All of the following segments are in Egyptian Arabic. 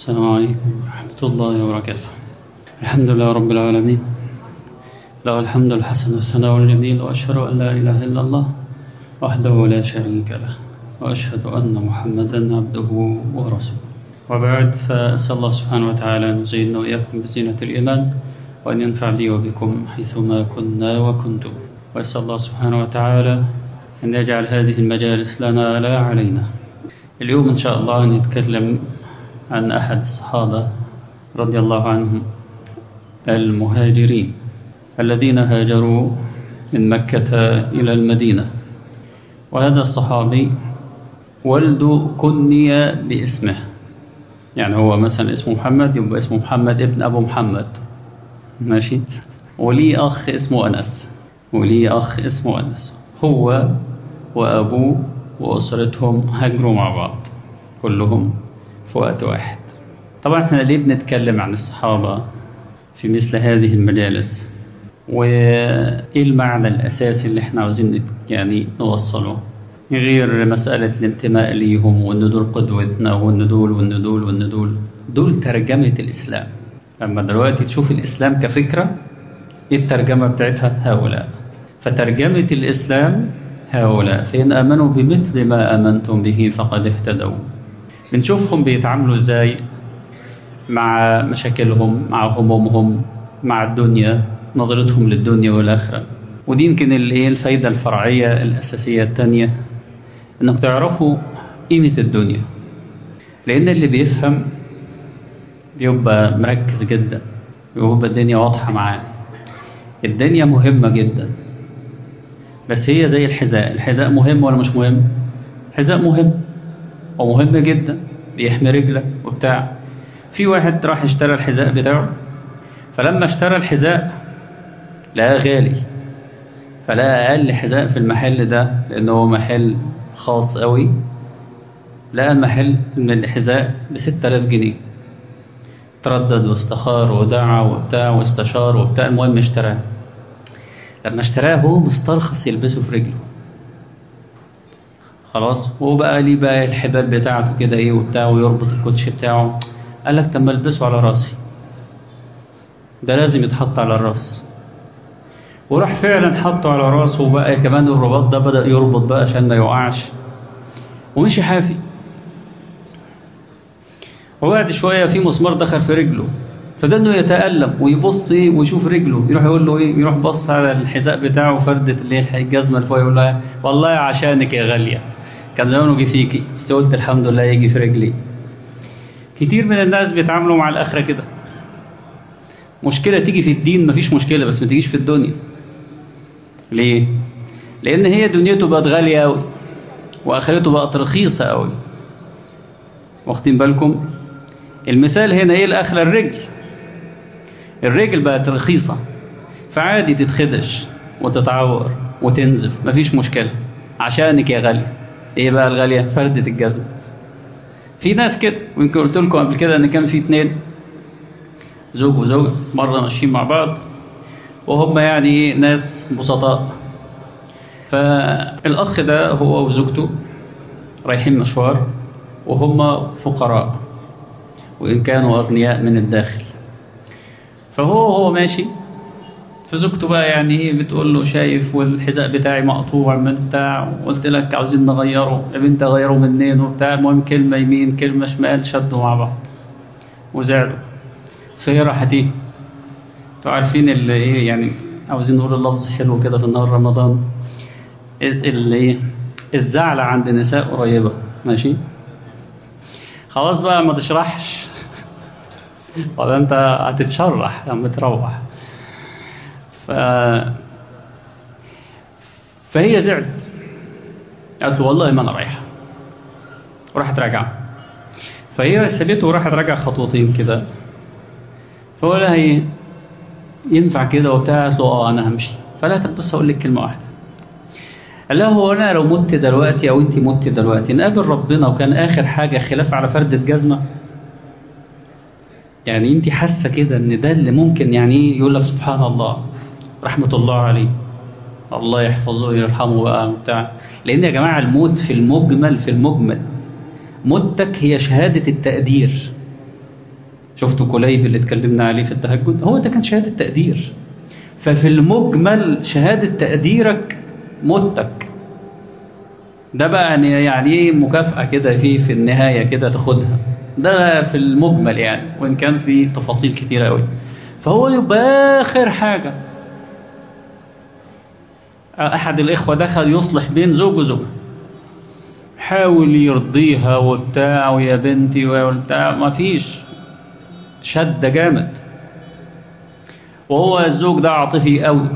السلام عليكم ورحمة الله وبركاته الحمد لله رب العالمين له الحمد الحسن والثناء الجميل وأشهد أن لا إله إلا الله وحده لا شريك له وأشهد أن محمدا عبده ورسوله وبعد فأسأل الله سبحانه وتعالى أن يزيننا وإياكم بزينة الإيمان وأن ينفع بي وبكم حيثما كنا وكنتم وأسأل الله سبحانه وتعالى أن يجعل هذه المجالس لنا لا علينا اليوم إن شاء الله نتكلم عن أحد الصحابة رضي الله عنهم المهاجرين الذين هاجروا من مكة إلى المدينة وهذا الصحابي ولد كني باسمه يعني هو مثلا اسمه محمد يبقى اسمه محمد ابن أبو محمد ماشي ولي أخ اسمه أنس ولي أخ اسمه أنس هو وأبوه وأسرتهم هاجروا مع بعض كلهم في وقت واحد طبعا احنا ليه بنتكلم عن الصحابة في مثل هذه المجالس وإيه المعنى الأساسي اللي احنا عاوزين يعني نوصله غير مسألة الانتماء ليهم وإن دول قدوتنا وإن دول وإن دول وإن دول دول ترجمة الإسلام لما دلوقتي تشوف الإسلام كفكرة إيه الترجمة بتاعتها هؤلاء فترجمة الإسلام هؤلاء فإن آمنوا بمثل ما آمنتم به فقد اهتدوا بنشوفهم بيتعاملوا إزاي مع مشاكلهم مع همومهم مع الدنيا نظرتهم للدنيا والآخرة ودي يمكن الايه الفايدة الفرعية الأساسية الثانية إنك تعرفوا قيمة الدنيا لأن اللي بيفهم بيبقى مركز جدا بيبقى الدنيا واضحة معاه الدنيا مهمة جدا بس هي زي الحذاء الحذاء مهم ولا مش مهم الحذاء مهم ومهم جدا بيحمي رجلك وبتاع في واحد راح اشترى الحذاء بتاعه فلما اشترى الحذاء لقاه غالي فلقى أقل حذاء في المحل ده لأنه هو محل خاص قوي لقى المحل من الحذاء بستة آلاف جنيه تردد واستخار ودعا وبتاع واستشار وبتاع المهم اشتراه لما اشتراه هو مسترخص يلبسه في رجله خلاص هو بقى ليه بقى الحبال بتاعته كده ايه وبتاع ويربط الكوتش بتاعه قال لك طب ما البسه على راسي ده لازم يتحط على الراس وراح فعلا حطه على راسه وبقى كمان الرباط ده بدأ يربط بقى عشان ما يوقعش ومشي حافي وبعد شوية في مسمار دخل في رجله فده انه يتألم ويبص ايه ويشوف رجله يروح يقول له ايه يروح بص على الحذاء بتاعه وفردة اللي هي الجزمة اللي فوق يقول لها والله عشانك يا غالية كان زمانه جه فيكي بس قلت الحمد لله يجي في رجلي كتير من الناس بيتعاملوا مع الآخرة كده مشكلة تيجي في الدين مفيش مشكلة بس ما تجيش في الدنيا ليه؟ لأن هي دنيته بقت غالية أوي وآخرته بقت رخيصة أوي واخدين بالكم؟ المثال هنا إيه الآخرة الرجل الرجل بقت رخيصة فعادي تتخدش وتتعور وتنزف مفيش مشكلة عشانك يا غالية ايه بقى الغالية فردة الجزم في ناس كده ويمكن قلت لكم قبل كده ان كان في اتنين زوج وزوجة مرة ماشيين مع بعض وهم يعني ناس بسطاء فالأخ ده هو وزوجته رايحين مشوار وهم فقراء وإن كانوا أغنياء من الداخل فهو هو ماشي فزوجته بقى يعني بتقول له شايف والحذاء بتاعي مقطوع من بتاع وقلت لك عاوزين نغيره يا بنت غيره منين وبتاع المهم كلمة يمين كلمة شمال شدوا مع بعض وزعلوا فهي راحت ايه انتوا عارفين اللي ايه يعني عاوزين نقول اللفظ حلو كده في النهار رمضان اللي ايه الزعلة عند النساء قريبة ماشي خلاص بقى ما تشرحش ولا انت هتتشرح لما تروح ف... فهي زعلت قالت والله ما انا رايحه وراحت راجعه فهي سابته وراحت راجعه خطوتين كده فهو لها ايه ينفع كده وبتاع قالت له اه انا همشي فلا طب بس هقول لك كلمه واحده قال لها هو انا لو مت دلوقتي او انت مت دلوقتي نقابل ربنا وكان اخر حاجه خلاف على فرده جزمه يعني انت حاسه كده ان ده اللي ممكن يعني ايه يقول لك سبحان الله رحمه الله عليه الله يحفظه ويرحمه بقى وبتاع لان يا جماعه الموت في المجمل في المجمل موتك هي شهاده التقدير شفتوا كليب اللي اتكلمنا عليه في التهجد هو ده كان شهادة تقدير ففي المجمل شهادة تقديرك موتك ده بقى يعني يعني ايه مكافأة كده في في النهاية كده تاخدها ده في المجمل يعني وإن كان في تفاصيل كتيرة قوي فهو يبقى آخر حاجة أحد الإخوة دخل يصلح بين زوج وزوجة حاول يرضيها وبتاع ويا بنتي وبتاع ما فيش شد جامد وهو الزوج ده عاطفي قوي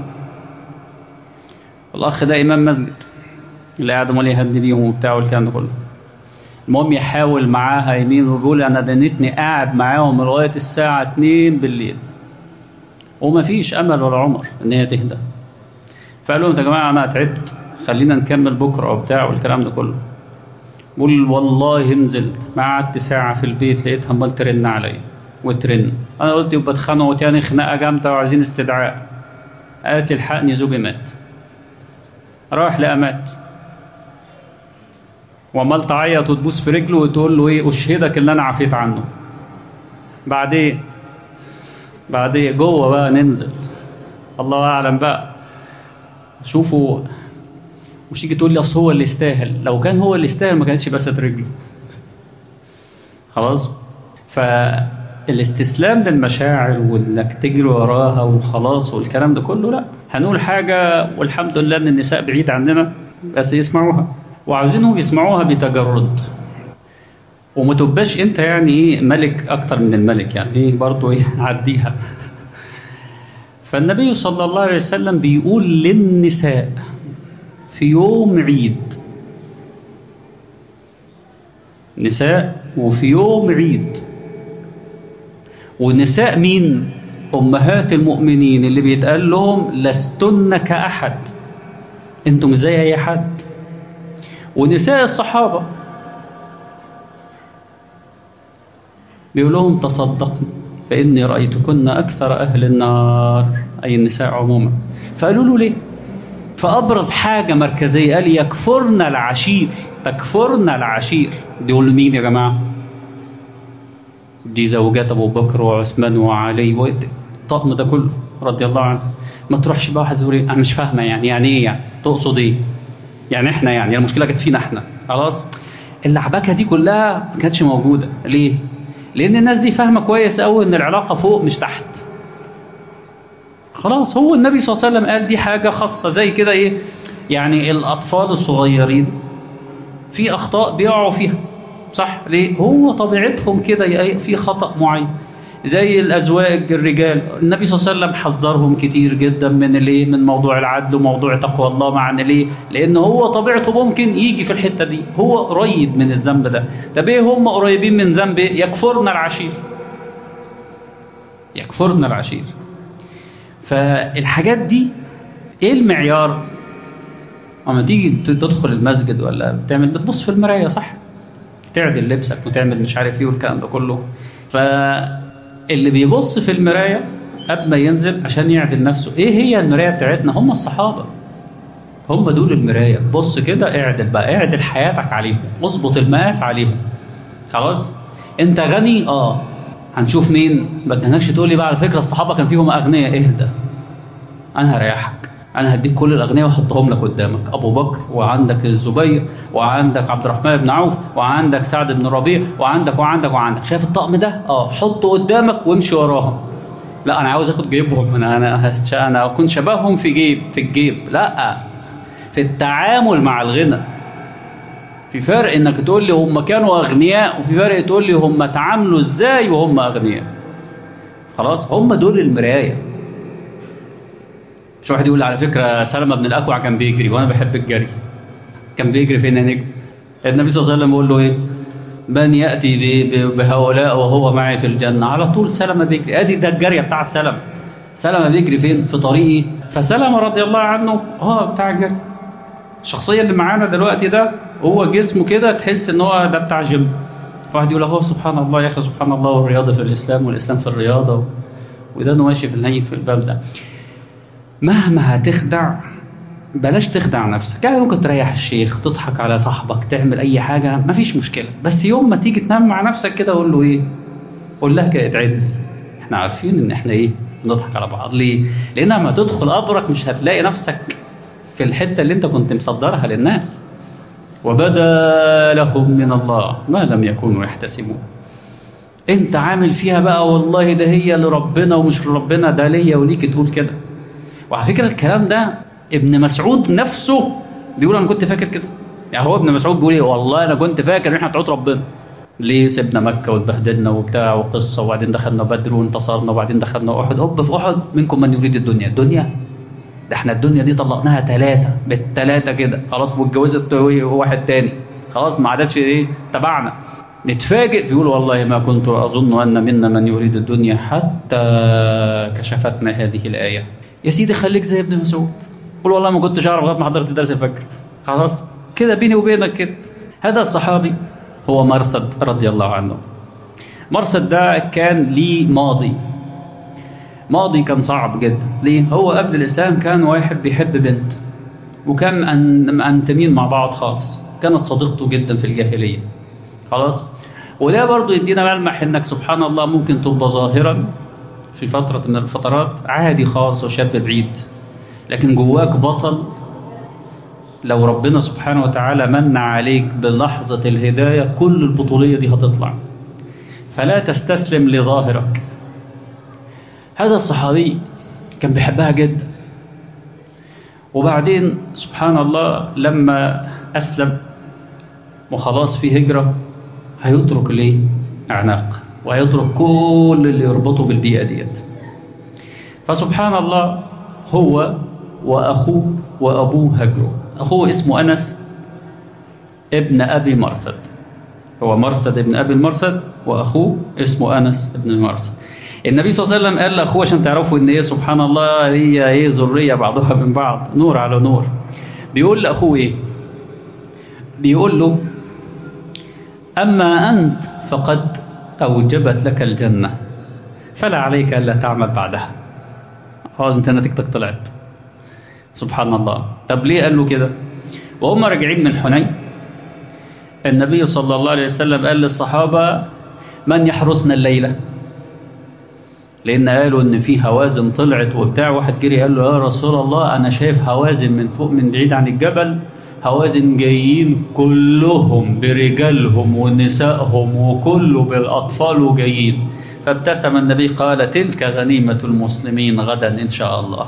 الأخ ده إمام مسجد اللي قاعد امال يهدي بيهم وبتاع والكلام ده كله المهم يحاول معاها يمين ويقول انا دنيتني قاعد معاهم لغايه الساعه 2 بالليل وما فيش امل ولا عمر ان هي تهدى فقال لهم يا جماعه انا تعبت خلينا نكمل بكره وبتاع والكلام ده كله بقول والله نزلت ما قعدت ساعه في البيت لقيتها امال ترن عليا وترن انا قلت يبقى اتخانقوا تاني خناقه جامده وعايزين استدعاء قالت الحقني زوجي مات راح لقى مات وعمال تعيط وتبوس في رجله وتقول له ايه اشهدك اللي انا عفيت عنه بعدين بعدين جوه بقى ننزل الله اعلم بقى شوفوا مش تيجي تقول لي اصل هو اللي يستاهل لو كان هو اللي يستاهل ما كانتش بست رجله خلاص فالاستسلام للمشاعر وانك تجري وراها وخلاص والكلام ده كله لا هنقول حاجه والحمد لله ان النساء بعيد عننا بس يسمعوها وعاوزينهم يسمعوها بتجرد وما تبقاش انت يعني ايه ملك اكتر من الملك يعني ايه برضه ايه عديها فالنبي صلى الله عليه وسلم بيقول للنساء في يوم عيد نساء وفي يوم عيد ونساء مين امهات المؤمنين اللي بيتقال لهم لستن كاحد انتم زي اي حد ونساء الصحابة بيقول لهم تصدقن فإني رأيتكن أكثر أهل النار أي النساء عموما فقالوا له ليه فأبرز حاجة مركزية قال يكفرن العشير تكفرن العشير دول مين يا جماعة دي زوجات أبو بكر وعثمان وعلي والطقم ده كله رضي الله عنه ما تروحش بقى واحد زوري أنا مش فاهمة يعني يعني إيه يعني تقصد إيه يعني احنا يعني المشكله كانت فينا احنا خلاص اللعبكه دي كلها ما كانتش موجوده ليه لان الناس دي فاهمه كويس قوي ان العلاقه فوق مش تحت خلاص هو النبي صلى الله عليه وسلم قال دي حاجه خاصه زي كده ايه يعني الاطفال الصغيرين في اخطاء بيقعوا فيها صح ليه هو طبيعتهم كده في خطا معين زي الازواج الرجال النبي صلى الله عليه وسلم حذرهم كتير جدا من الايه من موضوع العدل وموضوع تقوى الله مع ليه لان هو طبيعته ممكن يجي في الحته دي هو قريب من الذنب ده طب ايه هم قريبين من ذنب ايه يكفرنا العشير يكفرنا العشير فالحاجات دي ايه المعيار اما تيجي تدخل المسجد ولا بتعمل بتبص في المرايه صح تعدل لبسك وتعمل مش عارف ايه والكلام ده كله ف اللي بيبص في المراية قبل ما ينزل عشان يعدل نفسه ايه هي المراية بتاعتنا هم الصحابة هم دول المراية بص كده اعدل بقى اعدل حياتك عليهم اظبط المقاس عليهم خلاص انت غني اه هنشوف مين ما تهنكش تقول لي بقى على فكرة الصحابة كان فيهم اغنياء اهدى انا هريحك انا هديك كل الاغنياء واحطهم لك قدامك ابو بكر وعندك الزبير وعندك عبد الرحمن بن عوف وعندك سعد بن ربيع وعندك وعندك وعندك شايف الطقم ده اه حطه قدامك وامشي وراهم لا انا عاوز اخد جيبهم انا انا انا اكون شبههم في جيب في الجيب لا في التعامل مع الغنى في فرق انك تقول لي هم كانوا اغنياء وفي فرق تقول لي هم تعاملوا ازاي وهم اغنياء خلاص هم دول المرايه مش واحد يقول على فكرة سلمة بن الأكوع كان بيجري وأنا بحب الجري كان بيجري فين يا نجم النبي صلى الله عليه وسلم يقول له إيه من يأتي بهؤلاء وهو معي في الجنة على طول سلمة بيجري أدي ده الجرية بتاعت سلمة سلمة بيجري فين في طريقي فسلمة رضي الله عنه اه بتاع الجري الشخصية اللي معانا دلوقتي ده هو جسمه كده تحس ان هو ده بتاع جيم واحد يقول اهو سبحان الله يا اخي سبحان الله والرياضة في الإسلام والإسلام في الرياضة وده انه ماشي في النهي في الباب ده مهما هتخدع بلاش تخدع نفسك يعني ممكن تريح الشيخ تضحك على صاحبك تعمل اي حاجة مفيش مشكلة بس يوم ما تيجي تنام مع نفسك كده قول له ايه قول لها كده ادعي احنا عارفين ان احنا ايه بنضحك على بعض ليه لان لما تدخل قبرك مش هتلاقي نفسك في الحته اللي انت كنت مصدرها للناس وبدا لهم من الله ما لم يكونوا يحتسبون انت عامل فيها بقى والله ده هي لربنا ومش لربنا ده ليا وليك تقول كده وعلى فكره الكلام ده ابن مسعود نفسه بيقول انا كنت فاكر كده يعني هو ابن مسعود بيقول ايه والله انا كنت فاكر ان احنا بتوع ربنا ليه سيبنا مكة واتبهدلنا وبتاع وقصة وبعدين دخلنا بدر وانتصرنا وبعدين دخلنا أحد هوب في أحد منكم من يريد الدنيا الدنيا ده احنا الدنيا دي طلقناها ثلاثة بالثلاثة كده خلاص واتجوزت واحد تاني خلاص ما عادش ايه تبعنا نتفاجئ بيقول والله ما كنت أظن أن منا من يريد الدنيا حتى كشفتنا هذه الآية يا سيدي خليك زي ابن مسعود قول والله ما كنتش أعرف لغاية ما حضرت درس الفجر خلاص كده بيني وبينك كده هذا الصحابي هو مرثد رضي الله عنه مرثد ده كان ليه ماضي ماضي كان صعب جدا ليه هو قبل الإسلام كان واحد بيحب بنت وكان أنتمين مع بعض خالص كانت صديقته جدا في الجاهلية خلاص وده برضو يدينا ملمح انك سبحان الله ممكن تبقى ظاهرا في فترة من الفترات عادي خالص وشاب بعيد لكن جواك بطل لو ربنا سبحانه وتعالى من عليك بلحظة الهداية كل البطولية دي هتطلع فلا تستسلم لظاهرك هذا الصحابي كان بيحبها جدا وبعدين سبحان الله لما أسلم وخلاص في هجرة هيترك ليه أعناق وهيترك كل اللي يربطه بالبيئة ديت فسبحان الله هو وأخوه وأبوه هجروا أخوه اسمه أنس ابن أبي مرثد هو مرثد ابن أبي المرثد وأخوه اسمه أنس ابن مرثد النبي صلى الله عليه وسلم قال لأخوه عشان تعرفوا إن إيه سبحان الله هي إيه ذرية بعضها من بعض نور على نور بيقول لأخوه إيه بيقول له أما أنت فقد أوجبت لك الجنة فلا عليك ألا تعمل بعدها خلاص أنت نتيجتك طلعت سبحان الله طب ليه قال له كده وهم راجعين من حنين النبي صلى الله عليه وسلم قال للصحابة من يحرسنا الليلة لأن قالوا إن في هوازن طلعت وبتاع واحد جري قال له يا رسول الله أنا شايف هوازن من فوق من بعيد عن الجبل هوازن جايين كلهم برجالهم ونسائهم وكله بالأطفال وجايين فابتسم النبي قال تلك غنيمة المسلمين غدا إن شاء الله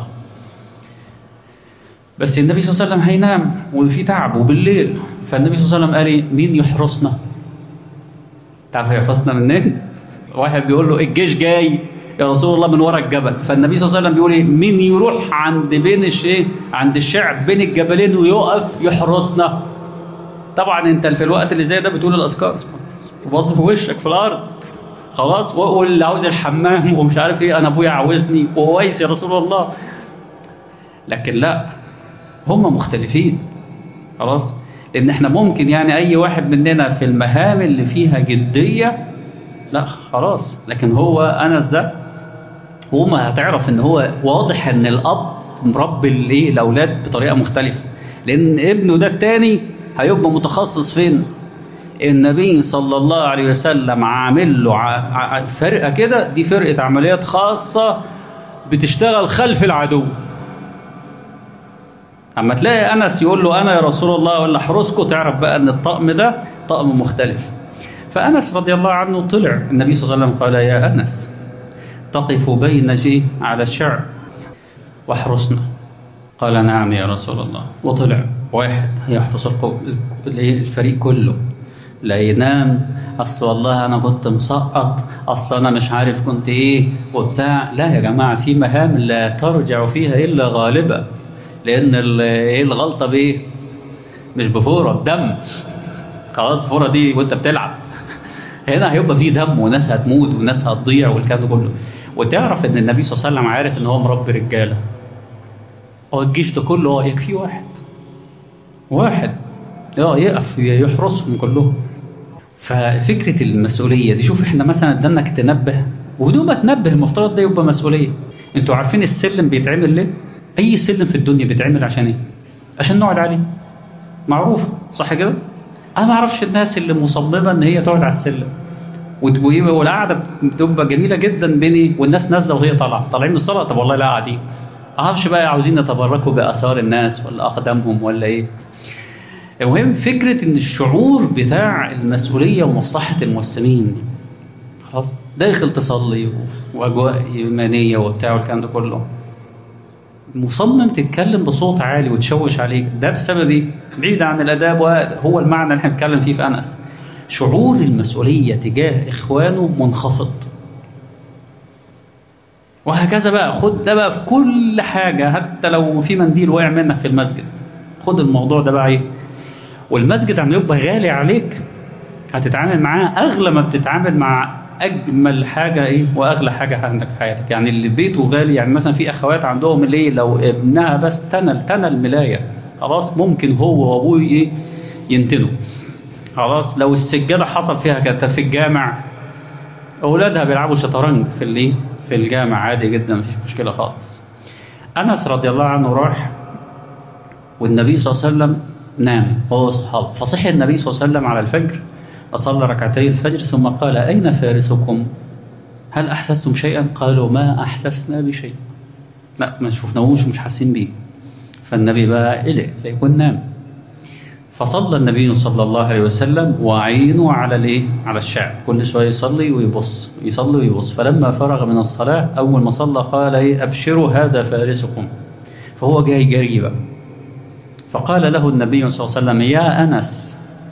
بس النبي صلى الله عليه وسلم هينام وفي تعب وبالليل فالنبي صلى الله عليه وسلم قال ايه مين يحرسنا تعرف يحرسنا منين واحد بيقول له الجيش جاي يا رسول الله من ورا الجبل فالنبي صلى الله عليه وسلم بيقول ايه مين يروح عند بين الشيء عند الشعب بين الجبلين ويقف يحرسنا طبعا انت في الوقت اللي زي ده بتقول الاذكار وبص في وشك في الارض خلاص واقول اللي عاوز الحمام ومش عارف ايه انا ابويا عاوزني وويس يا رسول الله لكن لا هم مختلفين خلاص لان احنا ممكن يعني اي واحد مننا في المهام اللي فيها جدية لا خلاص لكن هو انس ده وما هتعرف ان هو واضح ان الاب مربي الايه الاولاد بطريقه مختلفه لان ابنه ده التاني هيبقى متخصص فين النبي صلى الله عليه وسلم عامل له فرقه كده دي فرقه عمليات خاصه بتشتغل خلف العدو اما تلاقي انس يقول له انا يا رسول الله ولا احرسكم تعرف بقى ان الطقم ده طقم مختلف فانس رضي الله عنه طلع النبي صلى الله عليه وسلم قال يا انس تقف بين شيء على الشعب واحرسنا قال نعم يا رسول الله وطلع واحد يحرس الفريق كله لا ينام اصل والله انا كنت مسقط اصل انا مش عارف كنت ايه وبتاع لا يا جماعه في مهام لا ترجع فيها الا غالبا لان ايه الغلطه بايه مش بفوره بدم خلاص الفوره دي وانت بتلعب هنا هيبقى في دم وناس هتموت وناس هتضيع والكلام ده كله وتعرف ان النبي صلى الله عليه وسلم عارف ان هو مربي رجاله هو الجيش ده كله هو يكفي واحد واحد اه يقف يحرسهم كلهم ففكره المسؤوليه دي شوف احنا مثلا ده انك تنبه ودوب تنبه المفترض ده يبقى مسؤوليه انتوا عارفين السلم بيتعمل ليه؟ اي سلم في الدنيا بيتعمل عشان ايه؟ عشان نقعد عليه معروف صح كده؟ انا ما اعرفش الناس اللي مصممه ان هي تقعد على السلم وت- وإيه، والقعده بتبقى جميله جدا بيني والناس نازله وهي طالعه طالعين من الصلاه طب والله لا قاعدين معرفش بقى عاوزين يتبركوا باثار الناس ولا اقدامهم ولا ايه المهم فكره ان الشعور بتاع المسؤوليه ومصلحه المسلمين خلاص داخل تصلي واجواء ايمانيه وبتاع والكلام ده كله مصمم تتكلم بصوت عالي وتشوش عليك ده بسبب ايه؟ بعيد عن الاداب وهو المعنى اللي احنا بنتكلم فيه في انس شعور المسؤوليه تجاه اخوانه منخفض وهكذا بقى خد ده بقى في كل حاجه حتى لو في منديل وقع منك في المسجد خد الموضوع ده بقى ايه والمسجد عم يبقى غالي عليك هتتعامل معاه اغلى ما بتتعامل مع اجمل حاجه ايه واغلى حاجه عندك في حياتك يعني اللي بيته غالي يعني مثلا في اخوات عندهم اللي إيه لو ابنها بس تنل تنل ملايه خلاص ممكن هو وابوه ايه ينتنوا خلاص لو السجاده حصل فيها كده في الجامع اولادها بيلعبوا شطرنج في الايه في الجامع عادي جدا مفيش مشكله خالص انس رضي الله عنه راح والنبي صلى الله عليه وسلم نام هو واصحابه فصحي النبي صلى الله عليه وسلم على الفجر وصلى ركعتي الفجر ثم قال أين فارسكم هل أحسستم شيئا قالوا ما أحسسنا بشيء لا ما شفناهوش مش حاسين بيه فالنبي بقى قلق ليكون نام فصلى النبي صلى الله عليه وسلم وعينه على الايه على الشعب كل شويه يصلي ويبص يصلي ويبص فلما فرغ من الصلاه اول ما صلى قال ايه ابشروا هذا فارسكم فهو جاي جري بقى فقال له النبي صلى الله عليه وسلم يا انس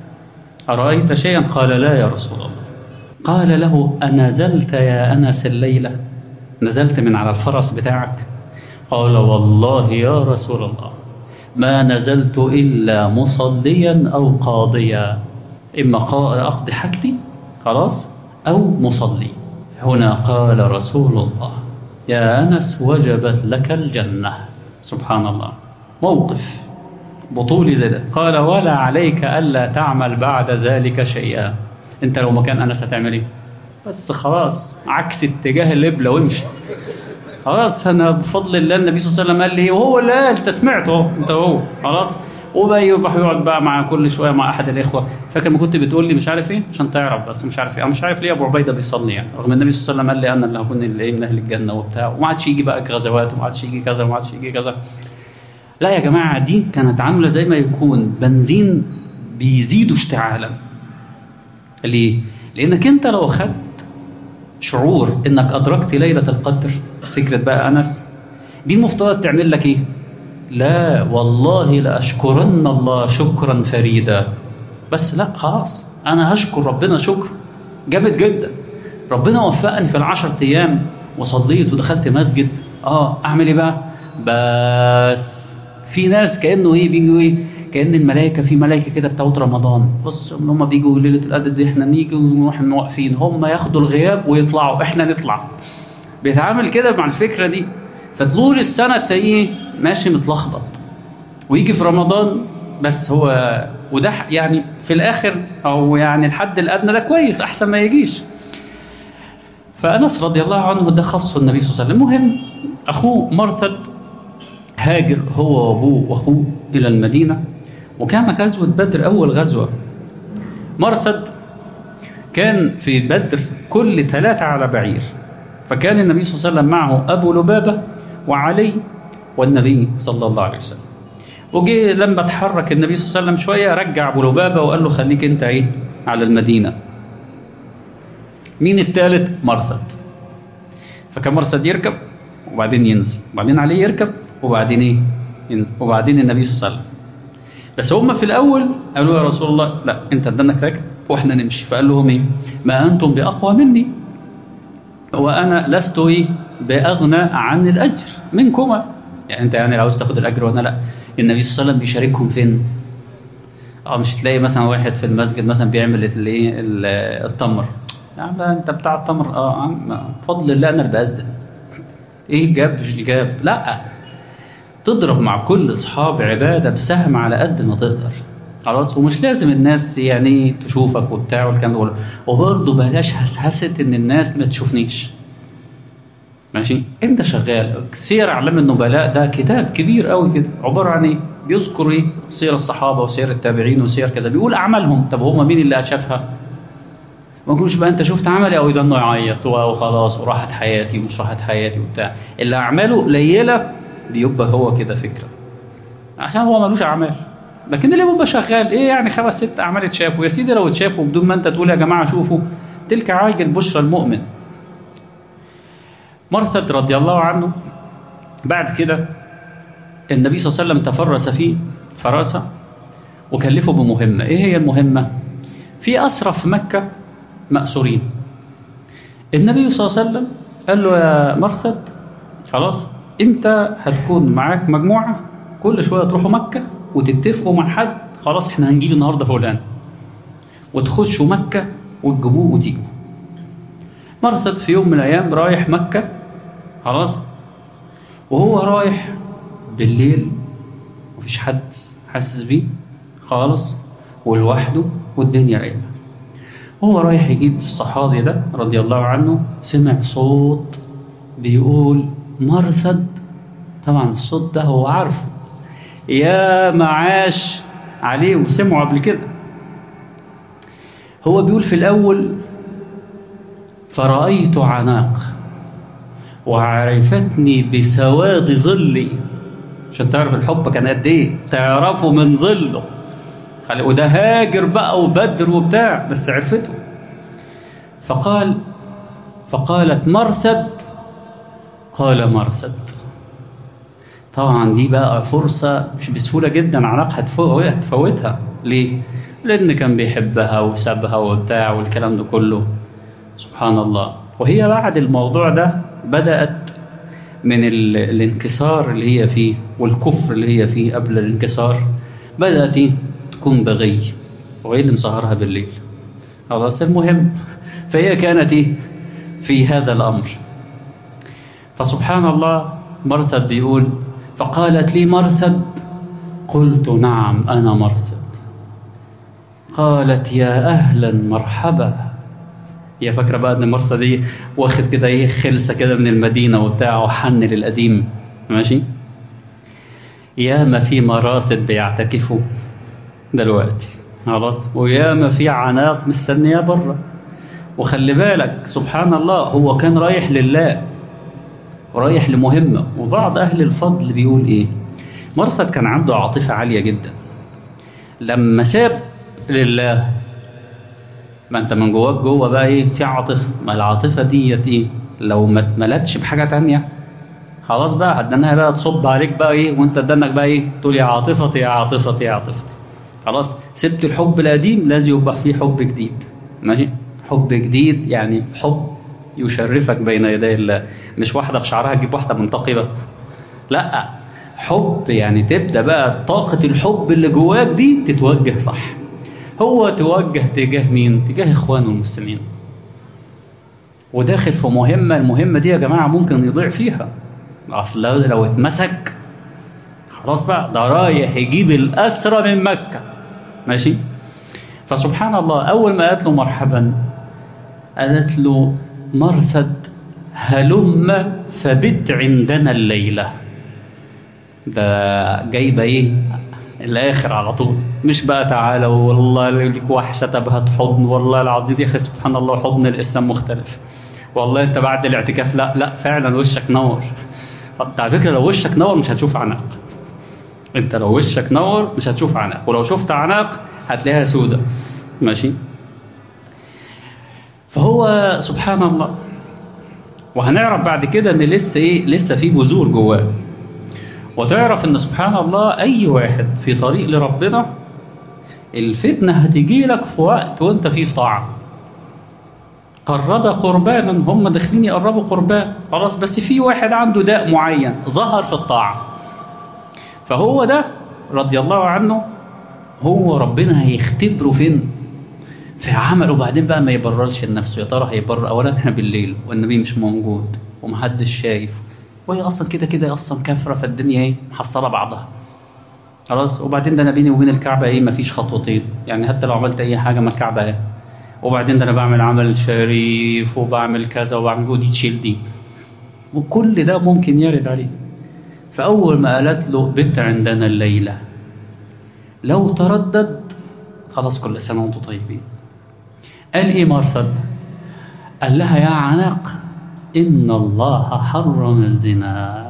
أرأيت شيئا قال لا يا رسول الله قال له أنزلت يا أنس الليلة نزلت من على الفرس بتاعك قال والله يا رسول الله ما نزلت إلا مصليا أو قاضيا إما أقضي حاجتي خلاص أو مصلي هنا قال رسول الله يا أنس وجبت لك الجنة سبحان الله موقف بطولي زي ده قال ولا عليك ألا تعمل بعد ذلك شيئا انت لو مكان أنس هتعمل ايه بس خلاص عكس اتجاه القبلة وامشي خلاص انا بفضل الله النبي صلى الله عليه وسلم قال لي وهو اللي قال انت سمعته انت هو خلاص وبقى يروح يقعد بقى مع كل شويه مع احد الاخوه فاكر ما كنت بتقول لي مش عارف ايه عشان تعرف بس مش عارف ايه انا مش عارف ليه ابو عبيده بيصلي يعني رغم النبي صلى الله عليه وسلم قال لي انا اللي هكون اللي إيه من اهل الجنه وبتاع وما عادش يجي بقى غزوات وما عادش يجي كذا وما عادش يجي كذا لا يا جماعة دي كانت عاملة زي ما يكون بنزين بيزيدوا اشتعالا ليه؟ لأنك أنت لو خدت شعور إنك أدركت ليلة القدر فكرة بقى أنس دي المفترض تعمل لك إيه؟ لا والله لأشكرن الله شكرا فريدا بس لا خلاص أنا هشكر ربنا شكر جامد جدا ربنا وفقني في العشر أيام وصليت ودخلت مسجد اه أعمل إيه بقى؟ بس في ناس كانه ايه بيجوا ايه كان الملائكه في ملائكه كده بتاعت رمضان بص ان هم بيجوا ليله القدر دي احنا نيجي ونروح واقفين هم ياخدوا الغياب ويطلعوا احنا نطلع بيتعامل كده مع الفكره دي فطول السنه تلاقيه ماشي متلخبط ويجي في رمضان بس هو وده يعني في الاخر او يعني الحد الادنى ده كويس احسن ما يجيش فانس رضي الله عنه ده خصه النبي صلى الله عليه وسلم المهم اخوه مرثد هاجر هو وابوه واخوه الى المدينه وكان غزوه بدر اول غزوه مرثد كان في بدر كل ثلاثه على بعير فكان النبي صلى الله عليه وسلم معه ابو لبابه وعلي والنبي صلى الله عليه وسلم وجي لما اتحرك النبي صلى الله عليه وسلم شويه رجع ابو لبابه وقال له خليك انت ايه على المدينه مين الثالث مرثد فكان مرثد يركب وبعدين ينزل وبعدين علي يركب وبعدين ايه ينزل وبعدين النبي صلى الله عليه وسلم بس هم في الاول قالوا يا رسول الله لا انت ادنك راكب واحنا نمشي فقال لهم ايه ما انتم باقوى مني وانا لست ايه باغنى عن الاجر منكما يعني انت يعني لو عاوز تاخد الاجر وانا لا النبي صلى الله عليه وسلم بيشاركهم فين اه مش تلاقي مثلا واحد في المسجد مثلا بيعمل الايه التمر يا عم انت بتاع التمر اه عم بفضل الله انا اللي باذن ايه جاب مش جاب لا تضرب مع كل اصحاب عباده بسهم على قد ما تقدر خلاص ومش لازم الناس يعني تشوفك وبتاع والكلام ده وبرضه بلاش هسهسه ان الناس ما تشوفنيش ماشي انت شغال سير اعلام النبلاء ده كتاب كبير قوي كده عباره عن ايه بيذكر ايه سير الصحابه وسير التابعين وسير كده بيقول اعمالهم طب هم مين اللي شافها ما يكونش بقى انت شفت عملي او يضل يعيط وخلاص وراحت حياتي ومش راحت حياتي وبتاع اللي اعماله قليله بيبقى هو كده فكره عشان هو ملوش اعمال لكن اللي بيبقى شغال ايه يعني خمس ست اعمال اتشافوا يا سيدي لو اتشافوا بدون ما انت تقول يا جماعه شوفوا تلك عاجل بشرى المؤمن مرثد رضي الله عنه بعد كده النبي صلى الله عليه وسلم تفرس فيه فراسه وكلفه بمهمه ايه هي المهمه في اسرى في مكه مأسورين النبي صلى الله عليه وسلم قال له يا مرثد خلاص انت هتكون معاك مجموعة كل شوية تروحوا مكة وتتفقوا مع حد خلاص احنا هنجيب النهاردة فلان وتخشوا مكة وتجيبوه وتيجوا مرثد في يوم من الأيام رايح مكة خلاص وهو رايح بالليل مفيش حد حاسس بيه خالص ولوحده والدنيا رايقه هو رايح يجيب الصحابي ده رضي الله عنه سمع صوت بيقول مرثد طبعا الصوت ده هو عارفه يا معاش عليه وسمعه قبل كده هو بيقول في الأول فرأيت عناق وعرفتني بسواد ظلي عشان تعرف الحب كان قد ايه تعرفه من ظله وده هاجر بقى وبدر وبتاع بس عرفته فقال فقالت مرثد قال مرثد طبعا دي بقى فرصة مش بسهولة جدا عناق هتفوتها ليه؟ لأن كان بيحبها وسابها وبتاع والكلام ده كله سبحان الله وهي بعد الموضوع ده بدأت من الانكسار اللي هي فيه والكفر اللي هي فيه قبل الانكسار بدأت تكون بغي وهي اللي مسهرها بالليل خلاص المهم فهي كانت في هذا الأمر فسبحان الله مرثد بيقول فقالت لي مرثد قلت نعم أنا مرثد قالت يا أهلا مرحبا هي فاكرة بقى أن مرثد دي واخد كده إيه خلسة كده من المدينة وبتاع وحن للقديم ماشي ياما في مراتب بيعتكفوا دلوقتي خلاص وياما في عناق مستنياه بره وخلي بالك سبحان الله هو كان رايح لله ورايح لمهمة وبعض أهل الفضل بيقول إيه مرثد كان عنده عاطفة عالية جدا لما ساب لله ما انت من جواك جوه بقى ايه في عاطفة ما العاطفة ديت ايه لو ما اتملتش بحاجة تانية خلاص بقى هتدنها بقى تصب عليك بقى ايه وانت دنك بقى ايه تقول يا عاطفتي يا عاطفتي يا عاطفتي خلاص سبت الحب القديم لازم يبقى فيه حب جديد ماشي حب جديد يعني حب يشرفك بين يدي الله مش واحدة في شعرها تجيب واحدة منتقبة لا حب يعني تبدأ بقى طاقة الحب اللي جواك دي تتوجه صح هو توجه تجاه مين تجاه اخوانه المسلمين وداخل في مهمة المهمة دي يا جماعة ممكن يضيع فيها اصل لو اتمسك خلاص بقى ده رايح يجيب الأسرى من مكة ماشي فسبحان الله أول ما قالت له مرحبا قالت له مرثد هلم فبت عندنا الليلة ده جايبة ايه الاخر على طول مش بقى تعالى والله ليك وحشة تبهت حضن والله العظيم يا اخي سبحان الله حضن الاسلام مختلف والله انت بعد الاعتكاف لا لا فعلا وشك نور على فكرة لو وشك نور مش هتشوف عناق انت لو وشك نور مش هتشوف عناق ولو شفت عناق هتلاقيها سودة ماشي فهو سبحان الله وهنعرف بعد كده ان لسه ايه لسه في بذور جواه وتعرف ان سبحان الله اي واحد في طريق لربنا الفتنة هتجي لك في وقت وانت فيه في طاعة قرب قربانا هم داخلين يقربوا قربان خلاص بس في واحد عنده داء معين ظهر في الطاعة فهو ده رضي الله عنه هو ربنا هيختبره فين في عمله وبعدين بقى ما يبررش لنفسه يا ترى هيبرر اولا احنا بالليل والنبي مش موجود ومحدش شايف وهي اصلا كده كده اصلا كافره فالدنيا ايه محصله بعضها خلاص وبعدين ده انا بيني وبين الكعبه ايه مفيش خطوتين يعني حتى لو عملت اي حاجه ما الكعبه ايه وبعدين ده انا بعمل عمل شريف وبعمل كذا وبعمل ودي تشيل دي وكل ده ممكن يرد عليه فاول ما قالت له بت عندنا الليله لو تردد خلاص كل سنه وانتم طيبين قال ايه مرصد قال لها يا عناق ان الله حرم الزنا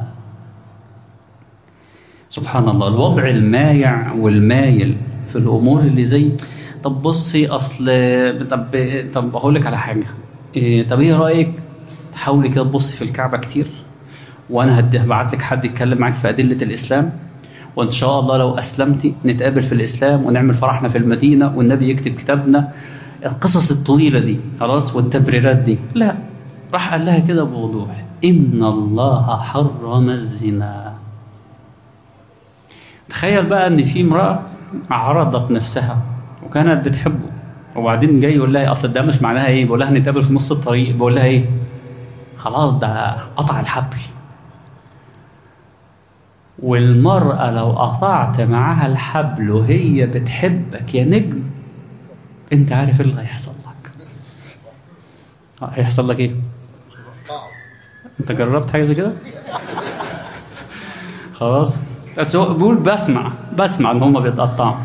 سبحان الله الوضع المايع والمايل في الامور اللي زي طب بصي اصل طب طب اقول لك على حاجه إيه طب ايه رايك حاولي كده تبصي في الكعبه كتير وانا هبعت لك حد يتكلم معاك في ادله الاسلام وان شاء الله لو اسلمتي نتقابل في الاسلام ونعمل فرحنا في المدينه والنبي يكتب كتابنا القصص الطويله دي خلاص والتبريرات دي لا راح قال لها كده بوضوح ان الله حرم الزنا تخيل بقى ان في امراه عرضت نفسها وكانت بتحبه وبعدين جاي يقول لها اصل ده مش معناها ايه بقول لها نتقابل في نص الطريق بقول لها ايه خلاص ده قطع الحبل والمرأة لو قطعت معاها الحبل وهي بتحبك يا نجم انت عارف ايه اللي هيحصل لك هيحصل لك ايه انت جربت حاجة زي كده خلاص بس هو بيقول بسمع بسمع ان هما بيتقطعوا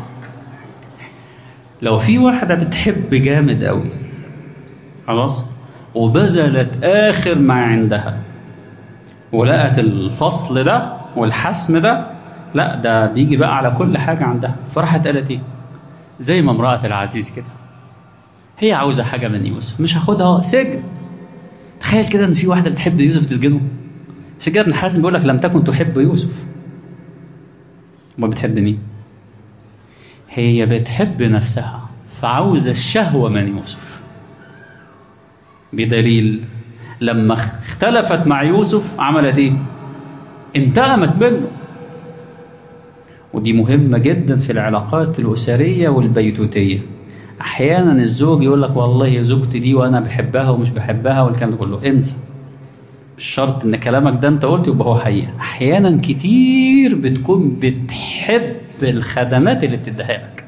لو في واحدة بتحب جامد قوي خلاص وبذلت آخر ما عندها ولقت الفصل ده والحسم ده لا ده بيجي بقى على كل حاجة عندها فراحت قالت ايه زي ما امرأة العزيز كده هي عاوزة حاجة من يوسف مش هاخدها سجن تخيل كده ان في واحدة بتحب يوسف تسجنه عشان كده ابن حاتم بيقول لك لم تكن تحب يوسف ما بتحب مين هي بتحب نفسها فعاوزة الشهوة من يوسف بدليل لما اختلفت مع يوسف عملت ايه انتقمت منه ودي مهمة جدا في العلاقات الأسرية والبيتوتية أحيانا الزوج يقول لك والله زوجتي دي وأنا بحبها ومش بحبها والكلام ده كله انسى مش شرط إن كلامك ده أنت قلت يبقى هو حقيقة أحيانا كتير بتكون بتحب الخدمات اللي بتديها لك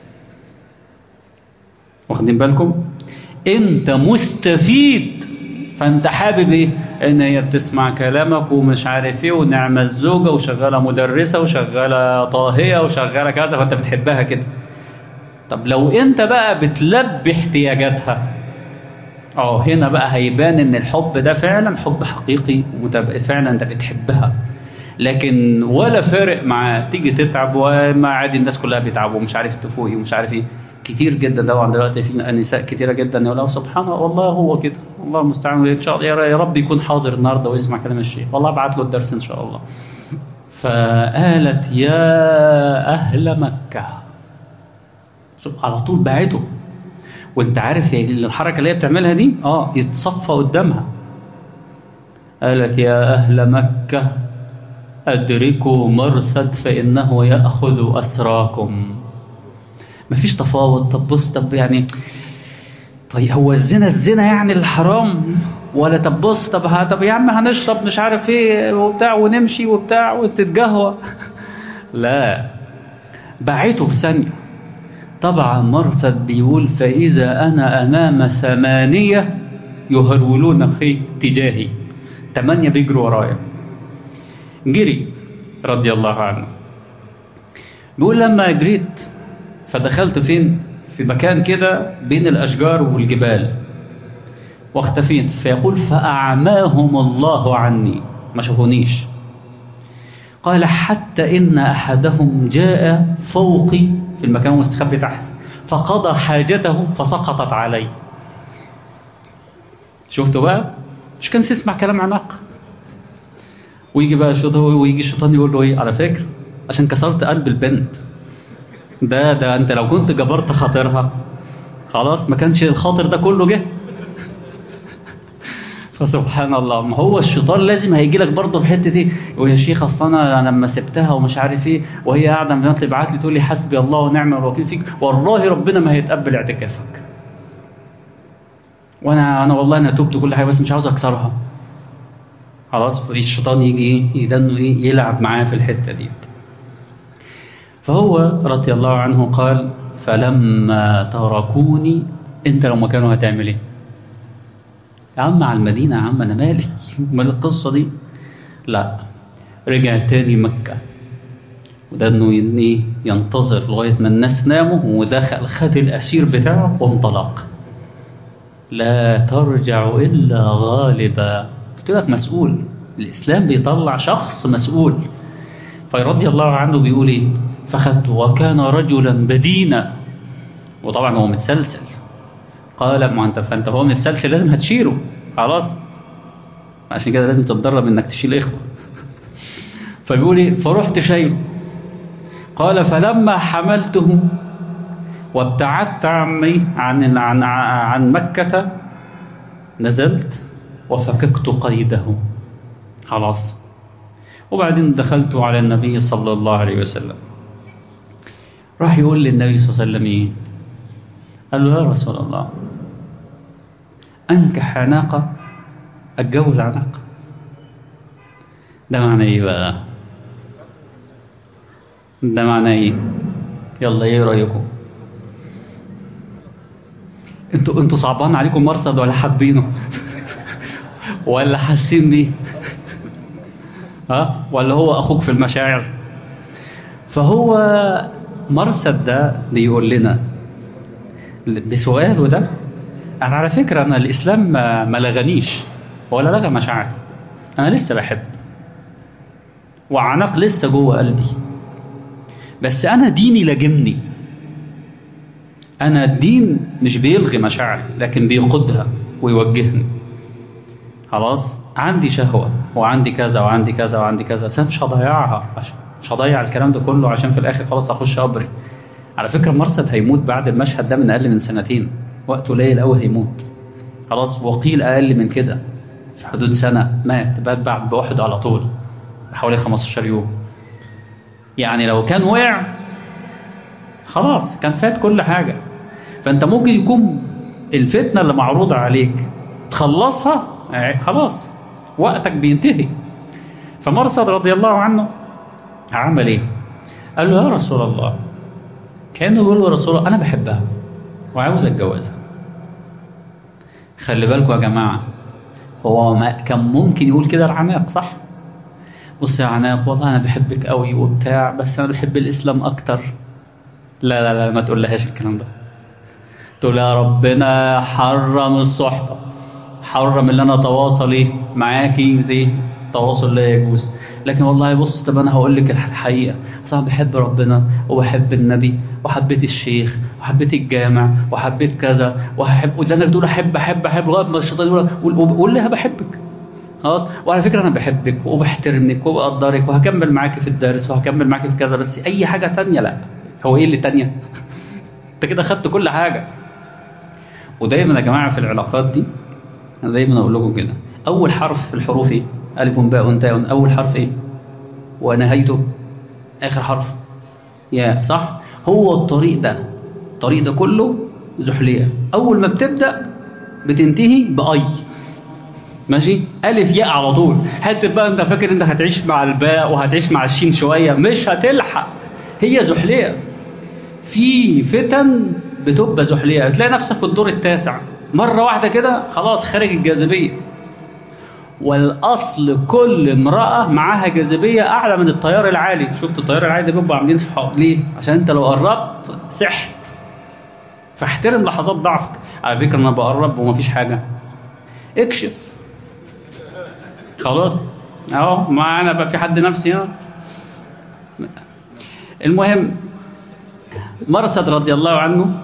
واخدين بالكم انت مستفيد فانت حابب ايه ان هي بتسمع كلامك ومش عارف ايه ونعمة الزوجة وشغالة مدرسة وشغالة طاهية وشغالة كذا فانت بتحبها كده طب لو انت بقى بتلبي احتياجاتها اه هنا بقى هيبان ان الحب ده فعلا حب حقيقي فعلا انت بتحبها لكن ولا فارق معاه تيجي تتعب وما عادي الناس كلها بيتعبوا ومش عارف تفوقي ومش عارف ايه كتير جدا طبعا دلوقتي في نساء كتيره جدا يقولوا سبحان الله والله هو كده الله المستعان ان شاء الله يا رب يكون حاضر النهارده ويسمع كلام الشيخ والله ابعت له الدرس ان شاء الله فقالت يا اهل مكه على طول باعته وانت عارف هي الحركه اللي هي بتعملها دي اه يتصفى قدامها قالت يا اهل مكه ادركوا مرثد فانه ياخذ اسراكم مفيش تفاوض طب بص طب يعني طيب هو الزنا الزنا يعني الحرام ولا طب بص طب ها طب يا عم هنشرب مش عارف ايه وبتاع ونمشي وبتاع وتتقهوى لا بعته في ثانيه طبعا مرثد بيقول فإذا أنا أمام ثمانية يهرولون في اتجاهي ثمانية بيجروا ورايا جري رضي الله عنه بيقول لما جريت فدخلت فين في مكان كده بين الأشجار والجبال واختفيت فيقول فأعماهم الله عني ما شافونيش قال حتى إن أحدهم جاء فوقي في المكان المستخبي تحت فقضى حاجته فسقطت علي شفتوا بقى مش كان تسمع كلام عناق ويجي بقى الشيطان ويجي الشيطان يقول له ايه على فكره عشان كسرت قلب البنت ده ده انت لو كنت جبرت خاطرها خلاص ما كانش الخاطر ده كله جه فسبحان الله ما هو الشيطان لازم هيجي لك برضه في حته ايه ويا شيخ اصل انا لما سبتها ومش عارف ايه وهي قاعده من تبعت لي تقول لي حسبي الله ونعم الوكيل فيك والله ربنا ما هيتقبل اعتكافك وانا انا والله انا تبت كل حاجه بس مش عاوز اكسرها خلاص الشيطان يجي يدنه ايه يلعب معاه في الحته دي فهو رضي الله عنه قال فلما تركوني انت لو مكانه هتعمل ايه يا عم على المدينة يا عم أنا مالي مال القصة دي لا رجع تاني مكة وده انه ينتظر لغاية ما الناس ناموا ودخل خد الأسير بتاعه وانطلق لا ترجع إلا غالبا قلت لك مسؤول الإسلام بيطلع شخص مسؤول فرضي الله عنه بيقول إيه فخدته وكان رجلا بدينا وطبعا هو متسلسل قال ما انت فانت هو متسلسل لازم هتشيله خلاص عشان كده لازم تتدرب انك تشيل اخوه فبيقول ايه فرحت شايله قال فلما حملته وابتعدت عمي عن عن عن مكة نزلت وفككت قيده خلاص وبعدين دخلت على النبي صلى الله عليه وسلم راح يقول للنبي صلى الله عليه وسلم ايه قال له يا رسول الله انكح عناقه اتجوز عناقه ده معنى ايه بقى ده معنى ايه يلا ايه رايكم انتوا انتوا صعبان عليكم مرصد ولا حابينه ولا حاسين بيه ها ولا هو اخوك في المشاعر فهو مرصد ده بيقول لنا بسؤاله ده انا على فكره انا الاسلام ما, ما لغنيش ولا لغى مشاعري انا لسه بحب وعناق لسه جوه قلبي بس انا ديني لجمني انا الدين مش بيلغي مشاعري لكن بيقودها ويوجهني خلاص عندي شهوة وعندي كذا وعندي كذا وعندي كذا بس انا مش هضيعها مش هضيع الكلام ده كله عشان في الاخر خلاص اخش قبري على فكرة مرصد هيموت بعد المشهد ده من اقل من سنتين وقت قليل قوي هيموت خلاص وقيل اقل من كده في حدود سنة مات بات بعد بواحد على طول حوالي 15 يوم يعني لو كان وقع خلاص كان فات كل حاجة فانت ممكن يكون الفتنة اللي معروضة عليك تخلصها خلاص وقتك بينتهي فمرصد رضي الله عنه عمل ايه قال له يا رسول الله كانه بيقول له رسول الله انا بحبها وعاوز اتجوزها خلي بالكم يا جماعه هو ما كان ممكن يقول كده العناق صح بص يا عناق والله انا بحبك قوي وبتاع بس انا بحب الاسلام اكتر لا لا لا ما تقولهاش الكلام ده تقول يا ربنا حرم الصحبه حرم اللي انا اتواصل ايه معاكي زي تواصل لا يجوز لكن والله بص طب انا هقول لك الحقيقه اصل انا بحب ربنا وبحب النبي وحبيت الشيخ وحبيت الجامع وحبيت كذا وهحب قدامك تقول احب احب احب لغايه ما الشيطان يقول قول لها بحبك خلاص وعلى فكره انا بحبك وبحترمك وبقدرك وهكمل معاكي في الدرس وهكمل معاكي في كذا بس اي حاجه تانية لا هو ايه اللي تانية انت كده خدت كل حاجه ودايما يا جماعه في العلاقات دي انا دايما اقول لكم كده اول حرف في الحروف ايه الف باء تاء اول حرف ايه ونهايته اخر حرف يا صح هو الطريق ده الطريق ده كله زحلية اول ما بتبدا بتنتهي باي ماشي الف ياء على طول حته بقى انت فاكر انت هتعيش مع الباء وهتعيش مع الشين شويه مش هتلحق هي زحلية في فتن بتبقى زحلية تلاقي نفسك في الدور التاسع مرة واحدة كده خلاص خارج الجاذبية والأصل كل امرأة معاها جاذبية أعلى من التيار العالي شفت التيار العالي ده بيبقوا عاملين حق ليه؟ عشان أنت لو قربت سحت فاحترم لحظات ضعفك على فكرة أنا بقرب ومفيش حاجة اكشف خلاص اهو معانا بقى في حد نفسي هنا المهم مرصد رضي الله عنه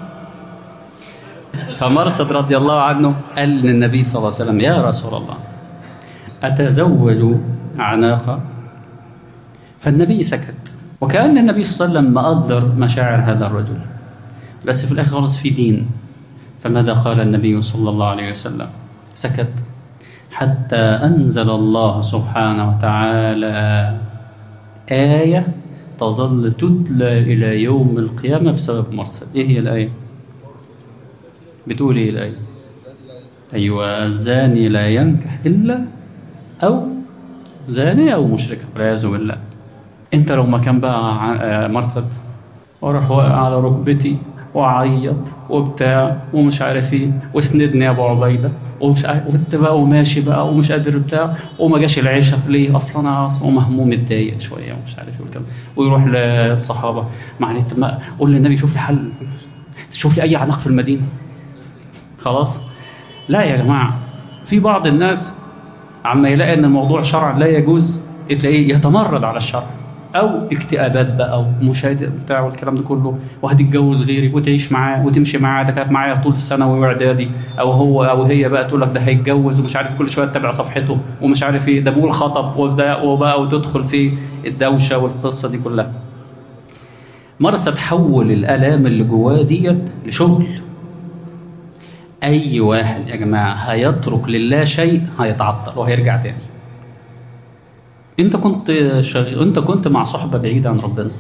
فمرصد رضي الله عنه قال للنبي صلى الله عليه وسلم يا رسول الله أتزوج عناقة فالنبي سكت وكأن النبي صلى الله عليه وسلم مقدر مشاعر هذا الرجل بس في الآخر خلص في دين فماذا قال النبي صلى الله عليه وسلم سكت حتى أنزل الله سبحانه وتعالى آية تظل تتلى إلى يوم القيامة بسبب مرسل إيه هي الآية بتقول إيه الآية أيوة الزاني لا ينكح إلا أو زاني أو مشركة والعياذ بالله أنت لو مكان بقى مرتب وراح واقع على ركبتي وعيط وبتاع ومش عارف ايه واسندني يا ابو عبيده ومش عارف وانت بقى وماشي بقى ومش قادر بتاع وما جاش العشاء ليه اصلا انا اصلا مهموم متضايق شويه ومش عارف ايه والكلام ويروح للصحابه معلش ما قول للنبي شوف لي حل شوف لي اي عناق في المدينه خلاص لا يا جماعة في بعض الناس عما يلاقي ان الموضوع شرعا لا يجوز تلاقيه يتمرد على الشرع او اكتئابات بقى ومشاهده بتاع والكلام ده كله وهتتجوز غيري وتعيش معاه وتمشي معاه ده كانت معايا طول الثانوي واعدادي او هو او هي بقى تقول لك ده هيتجوز ومش عارف كل شويه تتابع صفحته ومش عارف ايه ده بيقول خطب وده وبقى وتدخل في الدوشه والقصه دي كلها مرة تحول الالام اللي جواه ديت لشغل اي واحد يا جماعه هيترك لله شيء هيتعطل وهيرجع تاني انت كنت شغ... انت كنت مع صحبه بعيده عن ربنا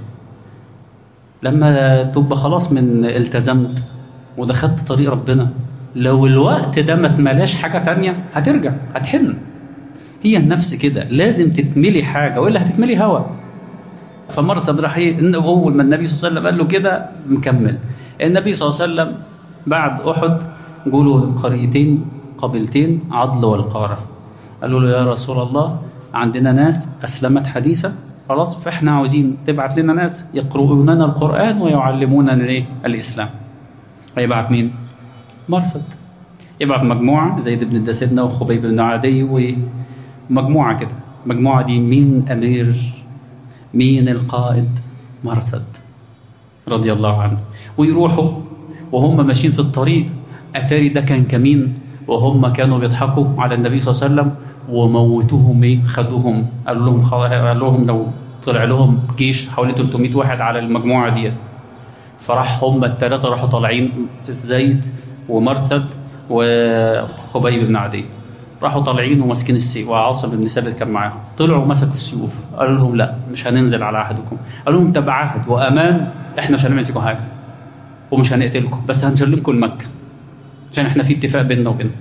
لما تبقى خلاص من التزمت ودخلت طريق ربنا لو الوقت ده ما اتملاش حاجه تانية هترجع هتحن هي النفس كده لازم تتملي حاجه والا هتتملي هوا فمرة بن رحيل ان اول ما النبي صلى الله عليه وسلم قال له كده مكمل النبي صلى الله عليه وسلم بعد احد قولوا قريتين قبيلتين عضل والقاره قالوا له يا رسول الله عندنا ناس أسلمت حديثا خلاص فإحنا عاوزين تبعت لنا ناس يقرؤوننا القرآن ويعلموننا الايه الإسلام هيبعت مين مرصد يبعت مجموعة زيد بن الدسدنة وخبيب بن عدي ومجموعة كده مجموعة دي مين أمير مين القائد مرصد رضي الله عنه ويروحوا وهم ماشيين في الطريق أتاري ده كان كمين وهم كانوا بيضحكوا على النبي صلى الله عليه وسلم وموتوهم ايه خدوهم قالوا لهم قال لهم لو طلع لهم جيش حوالي 300 واحد على المجموعه ديت فراح هم الثلاثه راحوا طالعين زيد ومرثد وخبيب بن عدي راحوا طالعين وماسكين السيف وعاصم بن ثابت كان معاهم طلعوا مسكوا السيوف قالوا لهم لا مش هننزل على عهدكم قالوا لهم طب عهد وامان احنا مش هنمسكوا حاجه ومش هنقتلكم بس هنسلمكم لمكه عشان احنا في اتفاق بيننا وبينهم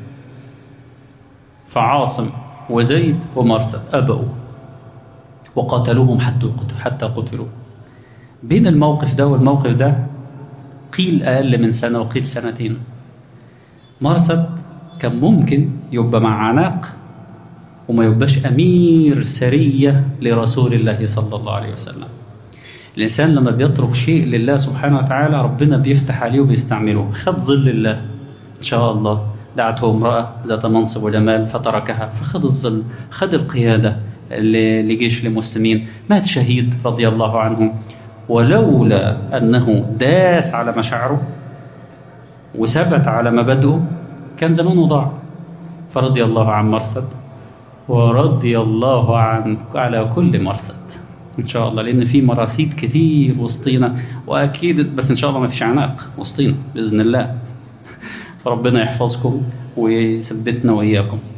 فعاصم وزيد ومرثد أبوا وقاتلوهم حتى حتى قتلوا بين الموقف ده والموقف ده قيل أقل من سنة وقيل سنتين مرثد كان ممكن يبقى مع عناق وما يبقاش أمير سرية لرسول الله صلى الله عليه وسلم الإنسان لما بيترك شيء لله سبحانه وتعالى ربنا بيفتح عليه وبيستعمله خد ظل الله إن شاء الله دعته امرأة ذات منصب وجمال فتركها فخذ الظل خذ القيادة لجيش المسلمين مات شهيد رضي الله عنه ولولا أنه داس على مشاعره وثبت على مبادئه كان زمانه ضاع فرضي الله عن مرثد ورضي الله عن على كل مرثد إن شاء الله لأن في مراثيد كتير وسطينا وأكيد بس إن شاء الله ما فيش عناق وسطينا بإذن الله فربنا يحفظكم ويثبتنا وإياكم